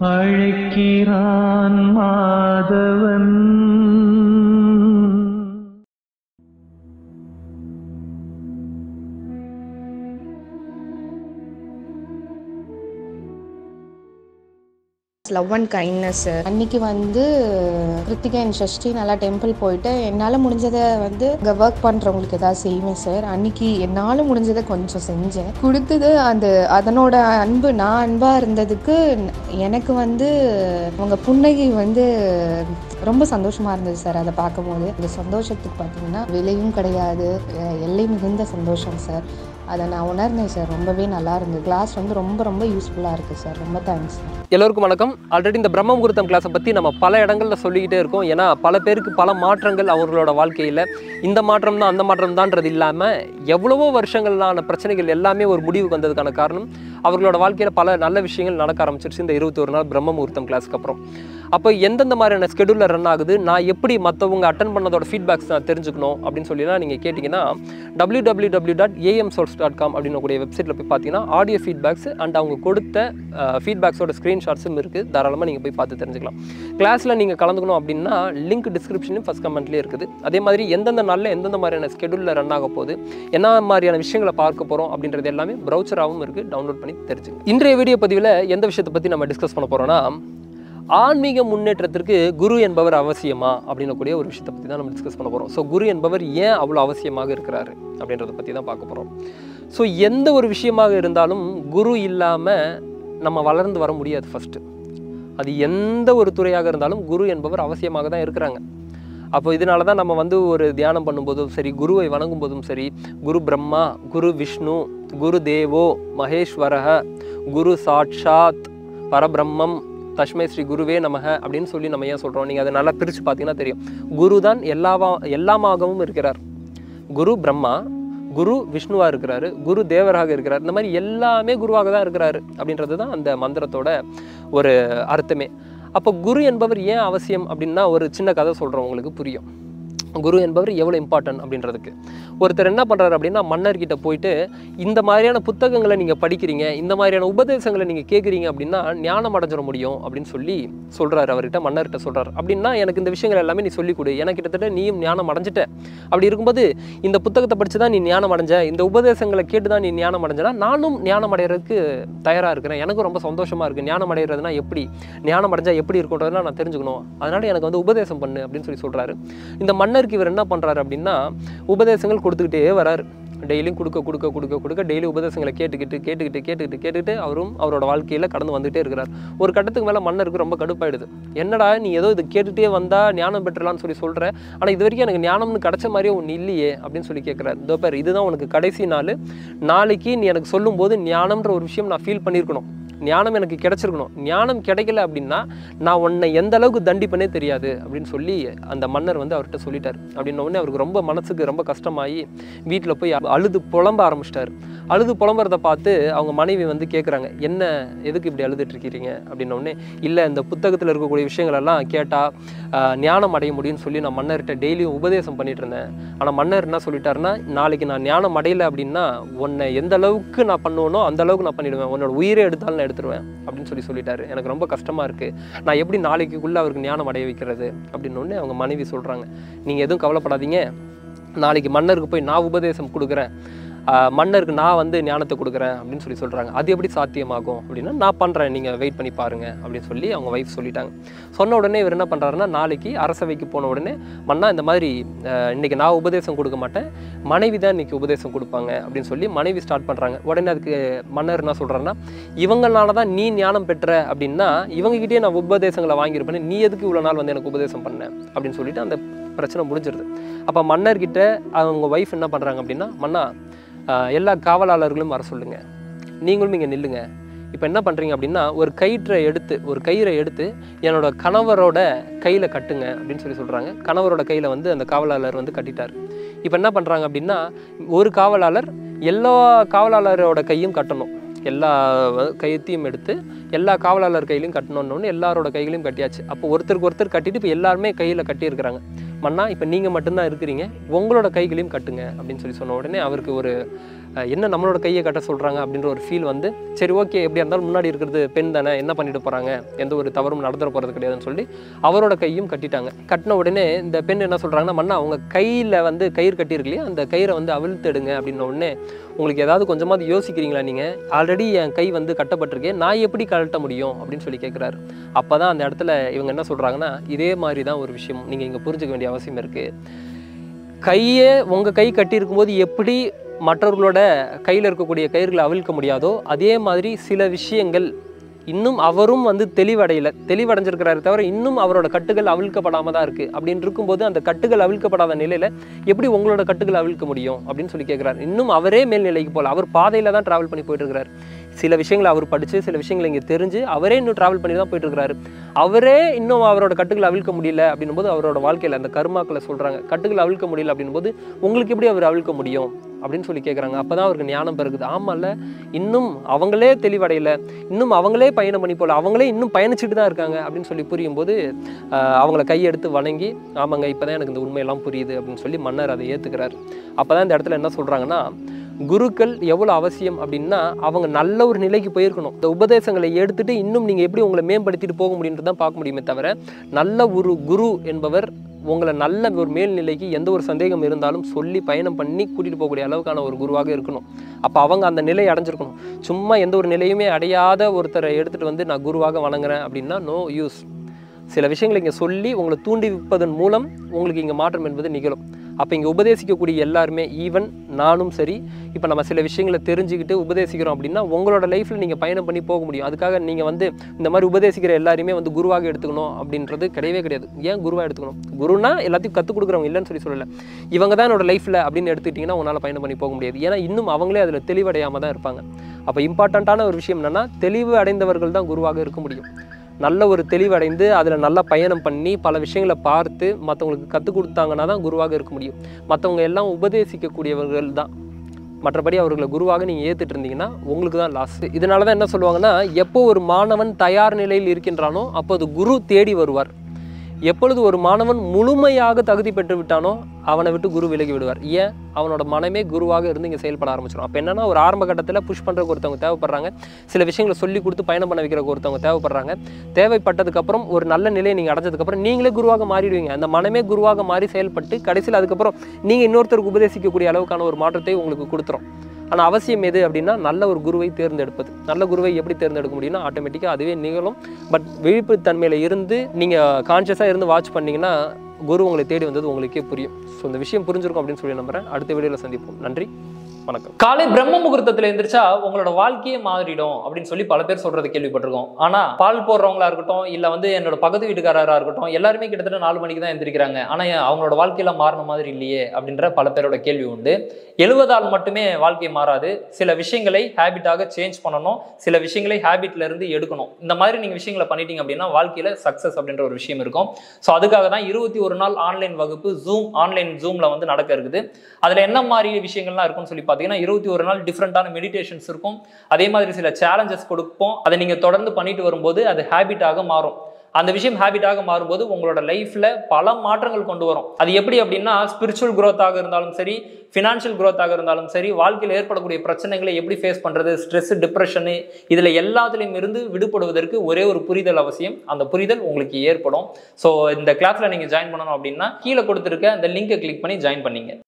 அழைக்கிறான் Madhavan love and kindness அன்னைக்கு வந்து கிருத்திகா அண்ட் ஷஷ்டி நல்லா டெம்பிள் போயிட்டு என்னால் முடிஞ்சதை வந்து இங்கே ஒர்க் பண்ணுறவங்களுக்கு ஏதாவது செய்வேன் சார் அன்னைக்கு என்னால் முடிஞ்சதை கொஞ்சம் செஞ்சேன் கொடுத்தது அந்த அதனோட அன்பு நான் அன்பாக இருந்ததுக்கு எனக்கு வந்து அவங்க புன்னகை வந்து ரொம்ப சந்தோஷமாக இருந்தது சார் அதை பார்க்கும்போது இந்த சந்தோஷத்துக்கு பார்த்தீங்கன்னா விலையும் கிடையாது அஹ் எல்லை மிகுந்த சந்தோஷம் சார் அதை நான் உணர்ந்தேன் சார் ரொம்பவே நல்லா இருந்தது கிளாஸ் வந்து ரொம்ப ரொம்ப யூஸ்ஃபுல்லாக இருக்குது சார் ரொம்ப தேங்க்ஸ் சார் எல்லோருக்கும் வணக்கம் ஆல்ரெடி இந்த பிரம்ம முகூர்த்தம் கிளாஸை பற்றி நம்ம பல இடங்களில் சொல்லிக்கிட்டே இருக்கோம் ஏன்னா பல பேருக்கு பல மாற்றங்கள் அவர்களோட வாழ்க்கையில் இந்த மாற்றம் தான் அந்த மாற்றம் தான்ன்றது இல்லாமல் எவ்வளவோ வருஷங்களான பிரச்சனைகள் எல்லாமே ஒரு முடிவுக்கு வந்ததுக்கான காரணம் அவர்களோட வாழ்க்கையில் பல நல்ல விஷயங்கள் நடக்க ஆரம்பிச்சிருச்சு இந்த இருபத்தொரு நாள் பிரம்ம முகூர்த்தம் கிளாஸ்க்கு அப்புறம் அப்போ எந்தெந்த மாதிரியான ஸ்கெடியூலில் ரன் ஆகுது நான் எப்படி மற்றவங்க அட்டன் பண்ணதோட ஃபீட்பேக்ஸ் நான் தெரிஞ்சுக்கணும் அப்படின்னு சொல்லினா நீங்கள் கேட்டிங்கன்னா W W W dot A M source dot com அப்படின்னு கூடிய வெப்சைட்டில் போய் பார்த்தீங்கன்னா ஆடியோ ஃபீட்பேக்ஸ் அண்ட் அவங்க கொடுத்த ஃபீட்பேக்ஸோட ஸ்க்ரீன்ஷாட்ஸும் இருக்குது தாராளமாக நீங்கள் போய் பார்த்து தெரிஞ்சுக்கலாம் கிளாஸில் நீங்கள் கலந்துக்கணும் அப்படின்னா லிங்க் டிஸ்கிரிப்ஷனும் ஃபஸ்ட் கமெண்ட்லேயே இருக்குது அதே மாதிரி எந்தெந்த நாளில் எந்தெந்த மாதிரியான ஸ்கெடியூலில் ரன் ஆக போகுது என்ன மாதிரியான விஷயங்களை பார்க்க போகிறோம் அப்படின்றது எல்லாமே ப்ரௌச்சராகவும் இருக்குது டவுன்லோட் பண்ணி தெரிஞ்சுங்க இன்றைய வீடியோ பதிவில் எந்த விஷயத்தை பற்றி நம்ம டிஸ்கஸ் பண்ண போகிறோம்னா ஆன்மீக முன்னேற்றத்திற்கு குரு என்பவர் அவசியமா அப்படின்னக்கூடிய ஒரு விஷயத்தை பற்றி தான் நம்ம டிஸ்கஸ் பண்ண போகிறோம் ஸோ குரு என்பவர் ஏன் அவ்வளோ அவசியமாக இருக்கிறாரு அப்படின்றத பற்றி தான் பார்க்க போகிறோம் ஸோ எந்த ஒரு விஷயமாக இருந்தாலும் குரு இல்லாமல் நம்ம வளர்ந்து வர முடியாது ஃபஸ்ட்டு அது எந்த ஒரு துறையாக இருந்தாலும் குரு என்பவர் அவசியமாக தான் இருக்கிறாங்க அப்போ இதனால தான் நம்ம வந்து ஒரு தியானம் பண்ணும்போதும் சரி குருவை வணங்கும் போதும் சரி குரு பிரம்மா குரு விஷ்ணு குரு தேவோ மகேஸ்வரக குரு சாட்சாத் பரபிரம்மம் தஷ்மை ஸ்ரீ குருவே நமக அப்படின்னு சொல்லி நம்ம ஏன் சொல்கிறோம் நீங்கள் அதை நல்லா பிரித்து பார்த்தீங்கன்னா தெரியும் குரு தான் எல்லாவா எல்லாமாகவும் இருக்கிறார் குரு பிரம்மா குரு விஷ்ணுவாக இருக்கிறாரு குரு தேவராக இருக்கிறார் இந்த மாதிரி எல்லாமே குருவாக தான் இருக்கிறாரு அப்படின்றது தான் அந்த மந்திரத்தோட ஒரு அர்த்தமே அப்போ குரு என்பவர் ஏன் அவசியம் அப்படின்னா ஒரு சின்ன கதை சொல்கிறோம் உங்களுக்கு புரியும் குரு என்பவர் எவ்வளோ இம்பார்ட்டன்ட் அப்படின்றதுக்கு ஒருத்தர் என்ன பண்ணுறாரு அப்படின்னா மன்னர்கிட்ட போயிட்டு இந்த மாதிரியான புத்தகங்களை நீங்கள் படிக்கிறீங்க இந்த மாதிரியான உபதேசங்களை நீங்கள் கேட்குறீங்க அப்படின்னா ஞானம் அடைஞ்சிட முடியும் அப்படின்னு சொல்லி சொல்கிறாரு அவர்கிட்ட மன்னர்கிட்ட சொல்கிறார் அப்படின்னா எனக்கு இந்த விஷயங்கள் எல்லாமே நீ சொல்லிக் கொடு எனக்கு கிட்டத்தட்ட நீயும் ஞானம் அடைஞ்சிட்ட அப்படி இருக்கும்போது இந்த புத்தகத்தை படித்து தான் நீ ஞானம் அடைஞ்ச இந்த உபதேசங்களை கேட்டு தான் நீ ஞானம் அடைஞ்சனா நானும் ஞானம் அடைகிறதுக்கு தயாராக இருக்கிறேன் எனக்கும் ரொம்ப சந்தோஷமாக இருக்குது ஞானம் அடைகிறதுனா எப்படி ஞானம் அடைஞ்சா எப்படி இருக்குன்றதெல்லாம் நான் தெரிஞ்சுக்கணும் அதனால் எனக்கு வந்து உபதேசம் பண்ணு அப்படின்னு சொல்லி சொல்கிறாரு இந்த மன்னருக்கு இவர் என்ன பண்ணுறாரு அப்படின்னா உபதேசங்கள் கொடுத்துக்கிட்டே வராரு டெய்லியும் கொடுக்க கொடுக்க கொடுக்க கொடுக்க டெய்லி உபதேசங்களை கேட்டுக்கிட்டு கேட்டுக்கிட்டு கேட்டுக்கிட்டு கேட்டுக்கிட்டு அவரும் அவரோட வாழ்க்கையில் கடந்து வந்துகிட்டே இருக்கிறார் ஒரு கட்டத்துக்கு மேலே மன்னருக்கு ரொம்ப கடுப்பாயிடுது என்னடா நீ ஏதோ இது கேட்டுகிட்டே வந்தா ஞானம் பெற்றலாம்னு சொல்லி சொல்கிற ஆனால் இது வரைக்கும் எனக்கு ஞானம்னு கிடைச்ச மாதிரியே ஒன்று இல்லையே அப்படின்னு சொல்லி கேட்குறாரு இதோ பேர் இதுதான் உனக்கு கடைசி நாள் நாளைக்கு நீ எனக்கு சொல்லும்போது ஞானம்ன்ற ஒரு விஷயம் நான் ஃபீல் பண்ணியிருக்கணும் ஞானம் எனக்கு கிடைச்சிருக்கணும் ஞானம் கிடைக்கல அப்படின்னா நான் உன்னை எந்த அளவுக்கு தண்டிப்பனே தெரியாது அப்படின்னு சொல்லி அந்த மன்னர் வந்து அவர்கிட்ட சொல்லிட்டார் அப்படின்ன உடனே அவருக்கு ரொம்ப மனசுக்கு ரொம்ப கஷ்டமாகி வீட்டில் போய் அழுது புலம்ப ஆரம்பிச்சிட்டாரு அழுது புலம்புறத பார்த்து அவங்க மனைவி வந்து கேட்குறாங்க என்ன எதுக்கு இப்படி அழுதுட்டு இருக்கிறீங்க அப்படின்ன உடனே இல்லை இந்த புத்தகத்தில் இருக்கக்கூடிய விஷயங்கள் எல்லாம் கேட்டால் ஞானம் அடைய முடியும்னு சொல்லி நான் மன்னர்கிட்ட டெய்லியும் உபதேசம் பண்ணிட்டு இருந்தேன் ஆனால் மன்னர் என்ன சொல்லிட்டாருன்னா நாளைக்கு நான் ஞானம் அடையல அப்படின்னா உன்னை எந்த அளவுக்கு நான் பண்ணுவேனோ அந்த அளவுக்கு நான் பண்ணிடுவேன் உன்னோட உயிரை எடுத்தாலும் நான் எடுத்துருவேன் அப்படின்னு சொல்லி சொல்லிட்டாரு எனக்கு ரொம்ப கஷ்டமாக இருக்குது நான் எப்படி நாளைக்குள்ளே அவருக்கு ஞானம் அடைய வைக்கிறது அப்படின்னு ஒன்று அவங்க மனைவி சொல்கிறாங்க நீங்கள் எதுவும் கவலைப்படாதீங்க நாளைக்கு மன்னருக்கு போய் நான் உபதேசம் கொடுக்குறேன் ஆஹ் மன்னருக்கு நான் வந்து ஞானத்தை கொடுக்குறேன் அப்படின்னு சொல்லி சொல்கிறாங்க அது எப்படி சாத்தியமாகும் அப்படின்னா நான் பண்ணுறேன் நீங்கள் வெயிட் பண்ணி பாருங்க அப்படின்னு சொல்லி அவங்க ஒய்ஃப் சொல்லிட்டாங்க சொன்ன உடனே இவர் என்ன பண்ணுறாருன்னா நாளைக்கு அரசவைக்கு போன உடனே மன்னா இந்த மாதிரி ஆஹ் இன்னைக்கு நான் உபதேசம் கொடுக்க மாட்டேன் மனைவி தான் இன்னைக்கு உபதேசம் கொடுப்பாங்க அப்படின்னு சொல்லி மனைவி ஸ்டார்ட் பண்ணுறாங்க உடனே அதுக்கு மன்னர் என்ன சொல்கிறாருன்னா இவங்களால தான் நீ ஞானம் பெற்ற அப்படின்னா இவங்ககிட்டயே நான் உபதேசங்களை வாங்கியிருப்பேன் நீ எதுக்கு இவ்வளோ நாள் வந்து எனக்கு உபதேசம் பண்ண அப்படின்னு சொல்லிட்டு அந்த பிரச்சனை முடிஞ்சிருது அப்போ மன்னர்கிட்ட அவங்க ஒய்ஃப் என்ன பண்ணுறாங்க அப்படின்னா மன்னா ஆஹ் எல்லா காவலாளர்களும் வர சொல்லுங்க நீங்களும் இங்கே நில்லுங்க இப்போ என்ன பண்ணுறீங்க அப்படின்னா ஒரு கயிற்றை எடுத்து ஒரு கயிறை எடுத்து என்னோட கணவரோட கையில் கட்டுங்க அப்படின்னு சொல்லி சொல்கிறாங்க கணவரோட கையில் வந்து அந்த காவலாளர் வந்து கட்டிட்டார் இப்போ என்ன பண்ணுறாங்க அப்படின்னா ஒரு காவலாளர் எல்லா காவலாளரோட கையும் கட்டணும் எல்லா கையத்தையும் எடுத்து எல்லா காவலாளர் கையிலையும் கட்டணும்னு எல்லாரோட கைகளையும் கட்டியாச்சு அப்போ ஒருத்தருக்கு ஒருத்தர் கட்டிட்டு இப்போ எல்லாருமே கையில் கட்டியிருக்கிறாங்க மன்னா இப்போ நீங்கள் மட்டும்தான் இருக்கிறீங்க உங்களோட கைகளையும் கட்டுங்க அப்படின்னு சொல்லி சொன்ன உடனே அவருக்கு ஒரு அஹ், என்ன நம்மளோட கையை கட்ட சொல்கிறாங்க அப்படின்ற ஒரு ஃபீல் வந்து சரி ஓகே எப்படி இருந்தாலும் முன்னாடி இருக்கிறது பெண் தானே என்ன பண்ணிட்டு போகிறாங்க எந்த ஒரு தவறும் நடந்துட போகிறது கிடையாதுன்னு சொல்லி அவரோட கையும் கட்டிட்டாங்க கட்டின உடனே இந்த பெண் என்ன சொல்கிறாங்கன்னா மன்னா அவங்க கையில் வந்து கயிறு கட்டியிருக்கு இல்லையா அந்த கயிறை வந்து அவிழ்த்தெடுங்க அப்படின்ன உடனே உங்களுக்கு ஏதாவது கொஞ்சமாவது யோசிக்கிறீங்களா நீங்கள் ஆல்ரெடி என் கை வந்து கட்டப்பட்டிருக்கேன் நான் எப்படி கழட்ட முடியும் அப்படின்னு சொல்லி கேட்குறாரு அப்போ தான் அந்த இடத்துல இவங்க என்ன சொல்கிறாங்கன்னா இதே மாதிரி தான் ஒரு விஷயம் நீங்கள் இங்கே புரிஞ்சுக்க வேண்டிய அவசியம் இருக்குது கையை உங்கள் கை கட்டி இருக்கும்போது எப்படி மற்றவர்களோட கையில் இருக்கக்கூடிய கயிறுகளை அவிழ்க்க முடியாதோ அதே மாதிரி சில விஷயங்கள் இன்னும் அவரும் வந்து தெளிவடையல தெளிவடைஞ்சிருக்கிறாரு தவிர இன்னும் அவரோட கட்டுகள் அவிழ்க்கப்படாம தான் இருக்குது அப்படின்னு இருக்கும்போது அந்த கட்டுகள் அவிழ்க்கப்படாத நிலையில் எப்படி உங்களோட கட்டுகள் அவிழ்க்க முடியும் அப்படின்னு சொல்லி கேட்குறாரு இன்னும் அவரே மேல்நிலைக்கு போகல அவர் பாதையில் தான் ட்ராவல் பண்ணி போயிட்டு இருக்கிறாரு சில விஷயங்களை அவர் படித்து சில விஷயங்களை இங்கே தெரிஞ்சு அவரே இன்னும் ட்ராவல் பண்ணி தான் போயிட்டு இருக்கிறாரு அவரே இன்னும் அவரோட கட்டுகளை அவிழ்க்க முடியல அப்படின்னும் போது அவரோட வாழ்க்கையில் அந்த கர்மாக்களை சொல்கிறாங்க கட்டுகளை அவிழ்க்க முடியல அப்படின்னும் போது உங்களுக்கு எப்படி அவர் அவிழ்க்க முடியும் அப்படின்னு சொல்லி கேட்குறாங்க அப்போ தான் அவருக்கு ஞானம் பிறகுது ஆமாம்ல இன்னும் அவங்களே தெளிவடையல இன்னும் அவங்களே பயணம் பண்ணி போல அவங்களே இன்னும் பயணிச்சுட்டு தான் இருக்காங்க அப்படின்னு சொல்லி புரியும் போது ஆஹ், அவங்கள கையெடுத்து வணங்கி ஆமாங்க இப்போ தான் எனக்கு இந்த உண்மையெல்லாம் புரியுது அப்படின்னு சொல்லி மன்னர் அதை ஏற்றுக்கிறார் அப்போ தான் இந்த இடத்துல என்ன சொல்கிறாங்கன்னா குருக்கள் எவ்வளோ அவசியம் அப்படின்னா அவங்க நல்ல ஒரு நிலைக்கு போயிருக்கணும் இந்த உபதேசங்களை எடுத்துட்டு இன்னும் நீங்கள் எப்படி உங்களை மேம்படுத்திட்டு போக முடியுன்றது தான் பார்க்க முடியுமே தவிர நல்ல ஒரு குரு என்பவர் உங்களை நல்ல ஒரு மேல்நிலைக்கு எந்த ஒரு சந்தேகம் இருந்தாலும் சொல்லி பயணம் பண்ணி கூட்டிகிட்டு போகக்கூடிய அளவுக்கான ஒரு குருவாக இருக்கணும் அப்போ அவங்க அந்த நிலையை அடைஞ்சிருக்கணும் சும்மா எந்த ஒரு நிலையுமே அடையாத ஒருத்தரை எடுத்துகிட்டு வந்து நான் குருவாக வணங்குறேன் அப்படின்னா நோ யூஸ் சில விஷயங்களை இங்கே சொல்லி உங்களை தூண்டிவிப்பதன் மூலம் உங்களுக்கு இங்கே மாற்றம் என்பது நிகழும் அப்போ இங்கே உபதேசிக்கக்கூடிய எல்லாருமே ஈவன் நானும் சரி இப்போ நம்ம சில விஷயங்களை தெரிஞ்சுக்கிட்டு உபதேசிக்கிறோம் அப்படின்னா உங்களோட லைஃப்பில் நீங்கள் பயணம் பண்ணி போக முடியும் அதுக்காக நீங்கள் வந்து இந்த மாதிரி உபதேசிக்கிற எல்லாருமே வந்து குருவாக எடுத்துக்கணும் அப்படின்றது கிடையவே கிடையாது ஏன் குருவாக எடுத்துக்கணும் குருனா எல்லாத்தையும் கற்றுக் கொடுக்குறவங்க இல்லைன்னு சொல்லி சொல்லலை இவங்க தான் என்னோட லைஃப்பில் அப்படின்னு எடுத்துக்கிட்டிங்கன்னா உங்களால் பயணம் பண்ணி போக முடியாது ஏன்னா இன்னும் அவங்களே அதில் தெளிவடையாமல் தான் இருப்பாங்க அப்போ இம்பார்ட்டண்ட்டான ஒரு விஷயம் என்னென்னா தெளிவு அடைந்தவர்கள் தான் குருவாக இருக்க முடியும் நல்ல ஒரு தெளிவடைந்து அதில் நல்லா பயணம் பண்ணி பல விஷயங்களை பார்த்து மற்றவங்களுக்கு கற்றுக் கொடுத்தாங்கன்னா தான் குருவாக இருக்க முடியும் மற்றவங்க எல்லாம் உபதேசிக்கக்கூடியவர்கள் தான் மற்றபடி அவர்களை குருவாக நீங்கள் ஏற்றுட்டு இருந்தீங்கன்னா உங்களுக்கு தான் லாஸ் இதனால தான் என்ன சொல்லுவாங்கன்னா எப்போ ஒரு மாணவன் தயார் நிலையில் இருக்கின்றானோ அப்போது குரு தேடி வருவார் எப்பொழுது ஒரு மாணவன் முழுமையாக தகுதி பெற்று விட்டானோ அவனை விட்டு குரு விலகி விடுவார் ஏன் அவனோட மனமே குருவாக இருந்து இங்கே செயல்பட ஆரம்பிச்சிடும் அப்போ என்னன்னா ஒரு ஆரம்ப கட்டத்தில் புஷ் பண்ணுறக்கு ஒருத்தவங்க தேவைப்படுறாங்க சில விஷயங்களை சொல்லி கொடுத்து பயணம் பண்ண வைக்கிறக்கு ஒருத்தவங்க தேவைப்படுறாங்க தேவைப்பட்டதுக்கப்புறம் ஒரு நல்ல நிலையை நீங்கள் அடைஞ்சதுக்கப்புறம் நீங்களே குருவாக மாறிடுவீங்க அந்த மனமே குருவாக மாறி செயல்பட்டு கடைசியில் அதுக்கப்புறம் நீங்கள் இன்னொருத்தருக்கு உபதேசிக்கக்கூடிய அளவுக்கான ஒரு மாற்றத்தை உங்களுக்கு கொடுத்துரும் ஆனால் அவசியம் எது அப்படின்னா நல்ல ஒரு குருவை தேர்ந்தெடுப்பது நல்ல குருவை எப்படி தேர்ந்தெடுக்க முடியும்னா ஆட்டோமேட்டிக்காக அதுவே நிகழும் பட் விழிப்புத்தன்மையில் இருந்து நீங்கள் கான்ஷியஸாக இருந்து வாட்ச் பண்ணீங்கன்னா குரு உங்களை தேடி வந்தது உங்களுக்கே புரியும் ஸோ இந்த விஷயம் புரிஞ்சிருக்கும் அப்படின்னு சொல்லி நம்புறேன் அடுத்த வீடியோவில் சந்திப்போம் நன்றி வணக்கம் காலை பிரம்ம முகூர்த்தத்துல எந்திரிச்சா உங்களோட வாழ்க்கையே மாறிடும் அப்படின்னு சொல்லி பல பேர் சொல்றது கேள்விப்பட்டிருக்கோம் ஆனா பால் போடுறவங்களா இருக்கட்டும் இல்ல வந்து என்னோட பக்கத்து வீட்டுக்காரரா இருக்கட்டும் எல்லாருமே கிட்டத்தட்ட நாலு மணிக்கு தான் எந்திரிக்கிறாங்க ஆனா ஏன் அவங்களோட வாழ்க்கையில மாறின மாதிரி இல்லையே அப்படின்ற பல பேரோட கேள்வி உண்டு எழுவதால் மட்டுமே வாழ்க்கை மாறாது சில விஷயங்களை ஹேபிட்டாக சேஞ்ச் பண்ணணும் சில விஷயங்களை ஹேபிட்ல இருந்து எடுக்கணும் இந்த மாதிரி நீங்க விஷயங்களை பண்ணிட்டீங்க அப்படின்னா வாழ்க்கையில சக்சஸ் அப்படின்ற ஒரு விஷயம் இருக்கும் ஸோ அதுக்காக தான் இருபத்தி ஒரு நாள் ஆன்லைன் வகுப்பு ஜூம் ஆன்லைன் ஜூம்ல வந்து நடக்க இருக்குது அதுல என்ன மாதிரி விஷயங்கள்லாம் இருக்கும்னு சொல்லி பார்த்தீங்கன்னா இருபத்தி ஒரு நாள் டிஃப்ரெண்டான மெடிடேஷன்ஸ் இருக்கும் அதே மாதிரி சில சேலஞ்சஸ் கொடுப்போம் அதை நீங்க தொடர்ந்து பண்ணிட்டு வரும்போது அது ஹேபிட்டாக மாறும் அந்த விஷயம் ஹேபிட்டாக மாறும்போது உங்களோட லைஃப்ல பல மாற்றங்கள் கொண்டு வரும் அது எப்படி அப்படின்னா ஸ்பிரிச்சுவல் growth-ஆக இருந்தாலும் சரி ஃபினான்ஷியல் growth-ஆக இருந்தாலும் சரி வாழ்க்கையில் ஏற்படக்கூடிய பிரச்சனைகளை எப்படி ஃபேஸ் பண்றது ஸ்ட்ரெஸ் டிப்ரெஷனு இதுல எல்லாத்துலேயும் இருந்து விடுபடுவதற்கு ஒரே ஒரு புரிதல் அவசியம் அந்த புரிதல் உங்களுக்கு ஏற்படும் ஸோ இந்த கிளாஸ்ல நீங்க ஜாயின் பண்ணணும் அப்படின்னா கீழே கொடுத்துருக்க அந்த லிங்கை கிளிக் பண்ணி ஜாயின் பண்ணீங்க